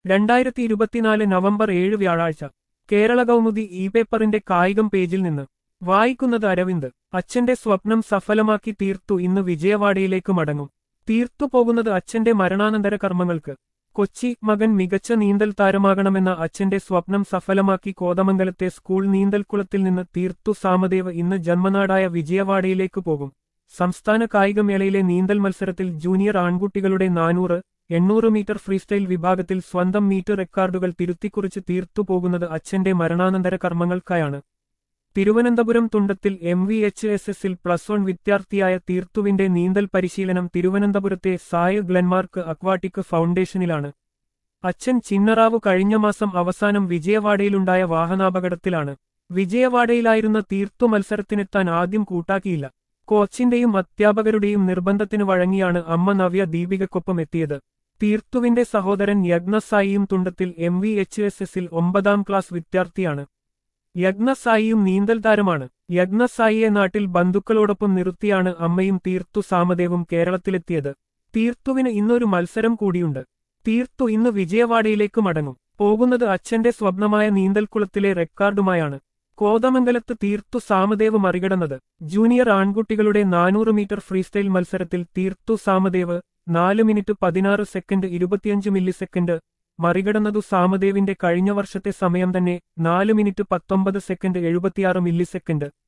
രണ്ടായിരത്തി ഇരുപത്തിനാല് നവംബർ ഏഴ് വ്യാഴാഴ്ച കേരള കൗമുദി ഇ പേപ്പറിന്റെ കായികം പേജിൽ നിന്ന് വായിക്കുന്നത് അരവിന്ദ് അച്ഛന്റെ സ്വപ്നം സഫലമാക്കി തീർത്തു ഇന്ന് വിജയവാഡയിലേക്ക് മടങ്ങും തീർത്തു പോകുന്നത് അച്ഛന്റെ മരണാനന്തര കർമ്മങ്ങൾക്ക് കൊച്ചി മകൻ മികച്ച നീന്തൽ താരമാകണമെന്ന അച്ഛന്റെ സ്വപ്നം സഫലമാക്കി കോതമംഗലത്തെ സ്കൂൾ നീന്തൽക്കുളത്തിൽ നിന്ന് തീർത്തു സാമദേവ് ഇന്ന് ജന്മനാടായ വിജയവാഡയിലേക്ക് പോകും സംസ്ഥാന കായികമേളയിലെ നീന്തൽ മത്സരത്തിൽ ജൂനിയർ ആൺകുട്ടികളുടെ നാനൂറ് എണ്ണൂറ് മീറ്റർ ഫ്രീസ്റ്റൈൽ വിഭാഗത്തിൽ സ്വന്തം മീറ്റർ റെക്കോർഡുകൾ തിരുത്തിക്കുറിച്ച് തീർത്തു പോകുന്നത് അച്ഛന്റെ മരണാനന്തര കർമ്മങ്ങൾക്കായാണ് Thiruvananthapuram Thundathil M V H S എസിൽ പ്ലസ് വൺ വിദ്യാർത്ഥിയായ തീർത്തുവിന്റെ നീന്തൽ പരിശീലനം തിരുവനന്തപുരത്തെ സായ് ഗ്ലെൻമാർക്ക് അക്വാട്ടിക് ഫൗണ്ടേഷനിലാണ് അച്ഛൻ ചിന്നറാവു കഴിഞ്ഞ മാസം അവസാനം വിജയവാഡയിലുണ്ടായ വാഹനാപകടത്തിലാണ് വിജയവാഡയിലായിരുന്ന തീർത്തു മത്സരത്തിനെത്താൻ ആദ്യം കൂട്ടാക്കിയില്ല കോച്ചിന്റെയും അധ്യാപകരുടെയും നിർബന്ധത്തിന് വഴങ്ങിയാണ് അമ്മ നവ്യ ദീപികക്കൊപ്പം എത്തിയത് തീർത്തുവിന്റെ സഹോദരൻ യഗ്നസായിയും Thundathil M V H S എസിൽ ഒമ്പതാം ക്ലാസ് വിദ്യാർത്ഥിയാണ് യഗ്നസായിയും നീന്തൽ താരമാണ് യഗ്നസായിയെ നാട്ടിൽ ബന്ധുക്കളോടൊപ്പം നിർത്തിയാണ് അമ്മയും തീർത്തു സാമദേവും കേരളത്തിലെത്തിയത് തീർത്തുവിന് ഇന്നൊരു മത്സരം കൂടിയുണ്ട് തീർത്തു ഇന്ന് വിജയവാഡയിലേക്ക് മടങ്ങും പോകുന്നത് അച്ഛന്റെ സ്വപ്നമായ നീന്തൽക്കുളത്തിലെ റെക്കോർഡുമായാണ് കോതമംഗലത്ത് തീർത്തു സാമദേവ് മറികടന്നത് ജൂനിയർ ആൺകുട്ടികളുടെ നാനൂറ് മീറ്റർ ഫ്രീസ്റ്റൈൽ മത്സരത്തിൽ തീർത്തു സാമദേവ് നാല് മിനിറ്റ് പതിനാറ് സെക്കൻഡ് ഇരുപത്തിയഞ്ച് മില്ലി സെക്കൻഡ് മറികടന്നതു സാമദേവിന്റെ കഴിഞ്ഞ വർഷത്തെ സമയം തന്നെ നാല് മിനിറ്റ് പത്തൊമ്പത് സെക്കൻഡ് എഴുപത്തിയാറ് മില്ലി സെക്കൻഡ്